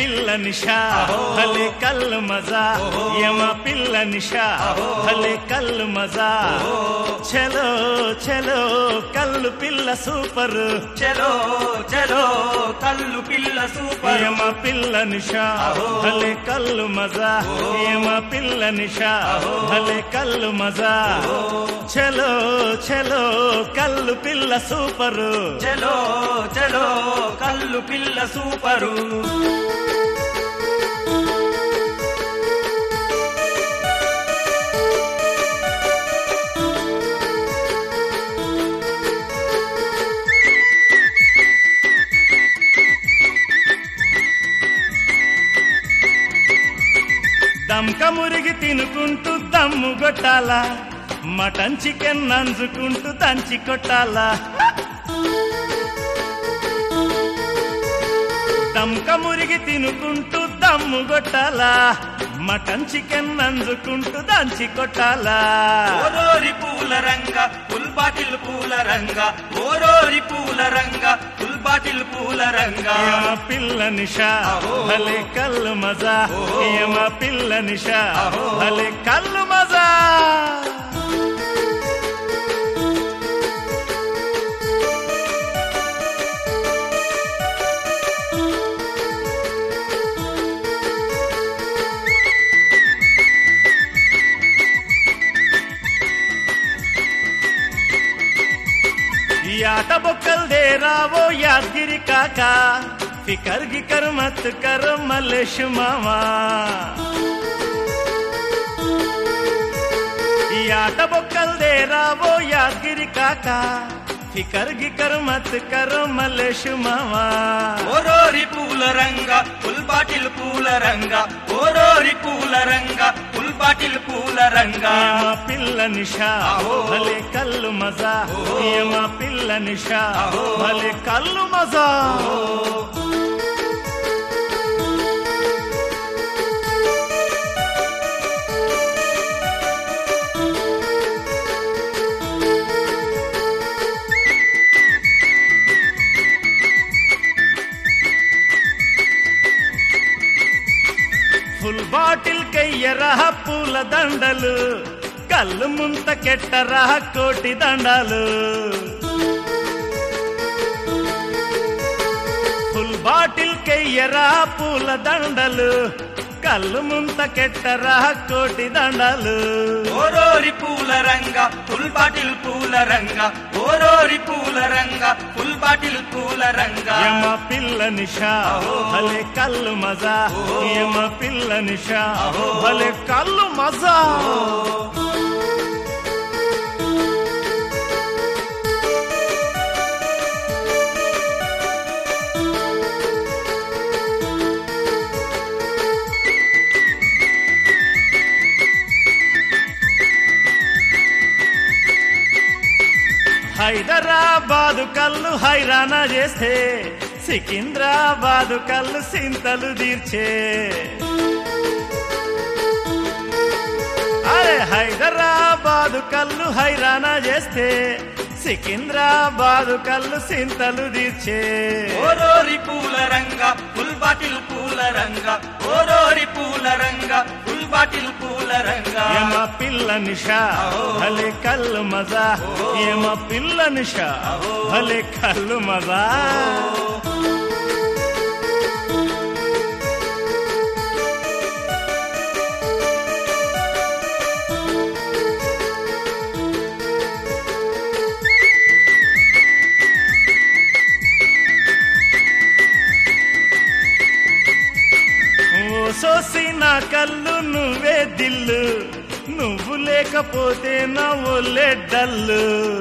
పిల్ల నిషా భలే కళ్ళు మజా యమ పిల్ల నిషా భలే కళ్ళు మజా చలో చలో కళ్ళు పిల్ల సూపర్ చలో చలో కళ్ళు పిల్ల సూపర్ యమ పిల్ల నిషా భలే కళ్ళు మజా యమ పిల్ల నిషా భలే కళ్ళు మజా చలో చలో కళ్ళు పిల్ల సూపరు చలో చలో కళ్ళు పిల్ల సూపరు దమ్క మురిగి తినుకుంటూ దమ్ము కొట్టాలా మటన్ చికెన్ నంజుకుంటూ దంచి కొట్టాలా దమ్క మురిగి తినుకుంటూ దమ్ము కొట్టాలా మటన్ చికెన్ నంజుకుంటూ దంచి కొట్టాలా ఓరోరి పూల రంగ ఫుల్ బాటిల్ పూల రంగ ఓరోరి పూల రంగ ఫుల్ బాటిల్ పూల రంగ యమ పిల్ల నిషా భలే కళ్ళు మజా యమ పిల్ల నిషా భలే కళ్ళు మజా ఈ ఆట బొక్కల్దే రావో యాదగిరి కాకా ఫికర్ గికర్ మత్ కర్ మల్లేష్ మామా ఈ ఆట బొక్కల్దే రావో యాదగిరి కాకా ఫికర్ గికర్ మత్ కర్ మల్లేష్ మామా ఓరోరి పూల రంగ ఫుల్ బాటిల్ పూల రంగ ఓరోరి పూల రంగ ఫుల్ బాటిల్ పూల రంగ యమ పిల్ల నిషా భలే కళ్ళు మజా యమ పిల్ల నిషా భలే కళ్ళు మజా ఫుల్ బాటిల్ కయ్యరా పూల దండలు కళ్ళు ముంత కెట్టరా కోటి దండాలు ఫుల్ బాటిల్ కయ్యరా పూల దండలు కళ్ళు ముంత కెట్టరా కోటి దండాలు ఓరోరి పూల రంగ ఫుల్ బాటిల్ పూల రంగ ఓరోరి పూల రంగ ఫుల్ బాటిల్ పూల రంగ యమ పిల్ల నిషా భలే కళ్ళు మజా యమ పిల్ల నిషా భలే కళ్ళు మజా హైదరాబాదు కళ్ళు హైరానా చేస్తే సికింద్రాబాదు కళ్ళు సింతలు తీర్చే అరే హైదరాబాదు కళ్ళు హైరానా చేస్తే సికింద్రాబాదు కళ్ళు సింతలు తీర్చే ఓరోరి పూల రంగ ఫుల్ బాటిల్ పూల రంగ ఓరోరి పూల రంగ ఫుల్ బాటిల్ పూల రంగ యమ పిల్ల నిషా భలే కళ్ళు మజా యమ పిల్ల నిషా భలే కళ్ళు మజా ఓ సోసి నా కళ్ళు నువ్వే దిల్లు నువ్వు లేకపోతే నా ఒళ్ళే డల్లు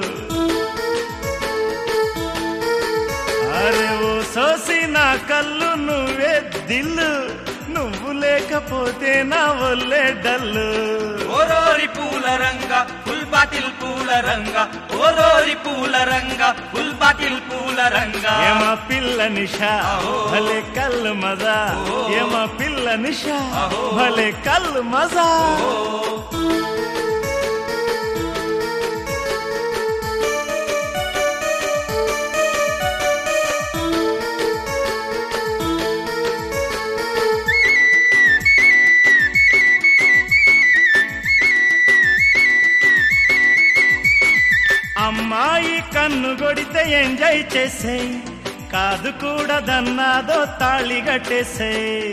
అరే ఓ సోసి నా కళ్ళు నువ్వే దిల్లు నువ్వు లేకపోతే నా ఒళ్ళే డల్లు ఓరోరి పూల రంగ ఫుల్ బాటిల్ పూల రంగ ఓరోరి పూల రంగ ఫుల్ బాటిల్ పూల రంగ ఏమ పిల్ల నిషా భలే కళ్ళు మజా ఏమ పిల్ల నిషా భలే కళ్ళు మజా అమ్మాయి కన్ను కొడితే ఎంజాయ్ చేసే కాదు కూడా దన్నాదో తాళి కట్టేసే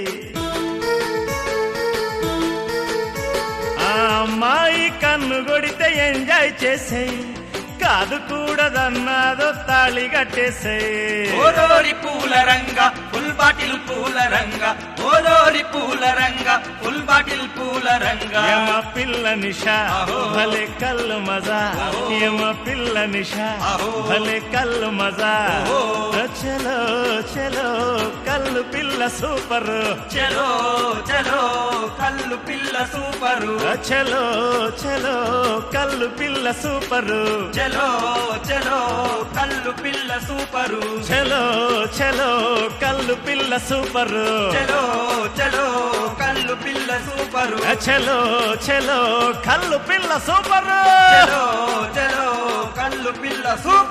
ఆ అమ్మాయి కన్ను కొడితే ఎంజాయ్ చేసే కాదు కూడా దన్నాదో తాళి కట్టేసే ఓరోరి పూల రంగ ఫుల్ బాటిల్ పూల రంగ ఓరోరి పూల రంగ ఫుల్ బాటిల్ పూల రంగ యమ పిల్ల నిషా భలే కల్లు మజా యమ పిల్ల నిషా భలే కల్లు మజా చలో చలో కల్లు పిల్ల సూపర్ చలో చలో కల్లు పిల్ల సూపరు చలో చలో కల్లు పిల్ల సూపరు చలో చలో కల్లు పిల్ల సూపరు చలో చలో కల్లు పిల్ల సూపరు చలో చలో కల్లు పిల్ల సూపరు చలో చలో కల్లు పిల్ల సూపరు చలో చలో కల్లు పిల్ల సూపరు